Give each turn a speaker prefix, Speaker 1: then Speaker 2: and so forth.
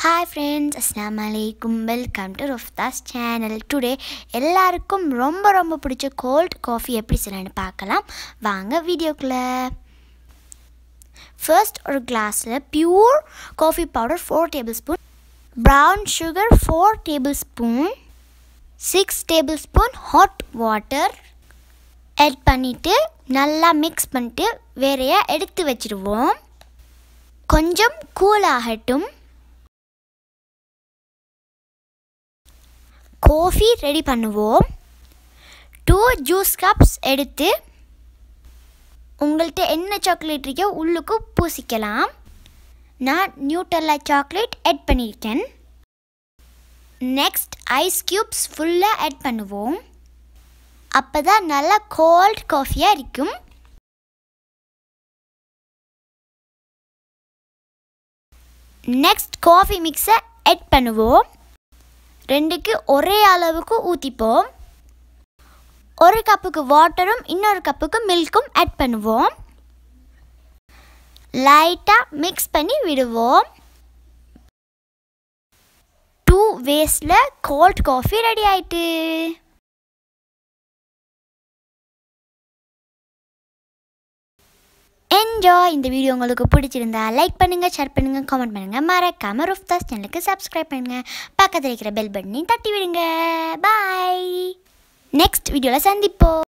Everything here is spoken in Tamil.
Speaker 1: ஹாய் ஃப்ரெண்ட்ஸ் அஸ்லாம் அலைக்கும் welcome to Ruftas channel today எல்லாருக்கும் ரொம்ப ரொம்ப பிடிச்ச கோல்ட் காஃபி எப்படி செய்யலான்னு பார்க்கலாம் வாங்க வீடியோக்குள்ளே ஃபர்ஸ்ட் ஒரு கிளாஸில் pure coffee powder four tablespoon brown sugar four tablespoon six tablespoon hot water add பண்ணிவிட்டு நல்லா மிக்ஸ் பண்ணிட்டு வேறையாக எடுத்து வச்சுருவோம் கொஞ்சம் கூல் ஆகட்டும் காஃபி ரெடி பண்ணுவோம் டூ ஜூஸ் கப்ஸ் எடுத்து உங்கள்கிட்ட என்ன சாக்லேட் இருக்கோ உள்ளுக்கு பூசிக்கலாம் நான் நியூட்டல்லா சாக்லேட் ஆட் பண்ணியிருக்கேன் நெக்ஸ்ட் ஐஸ் க்யூப்ஸ் ஃபுல்லாக ஆட் பண்ணுவோம் அப்போ தான் நல்லா கோல்ட் காஃபியாக இருக்கும் நெக்ஸ்ட் காஃபி மிக்ஸை ஆட் பண்ணுவோம் ரெண்டுக்கு ஒரே அளவுக்கு ஊற்றிப்போம் ஒரு கப்புக்கு வாட்டரும் இன்னொரு கப்புக்கு மில்க்கும் ஆட் பண்ணுவோம் லைட்டாக மிக்ஸ் பண்ணி விடுவோம் டூ வேஸில் கோல்ட் காஃபி ரெடி ஆயிட்டு என்ஜாய் இந்த வீடியோ உங்களுக்கு பிடிச்சிருந்தா லைக் பண்ணுங்கள் ஷேர் பண்ணுங்கள் கமெண்ட் பண்ணுங்கள் மறக்காமல் ருஃப்தாஸ் சேனலுக்கு சப்ஸ்கிரைப் பண்ணுங்கள் பக்கத்தில் இருக்கிற பெல் பட்டனையும் தட்டி விடுங்க பாய் நெக்ஸ்ட் வீடியோவில் சந்திப்போம்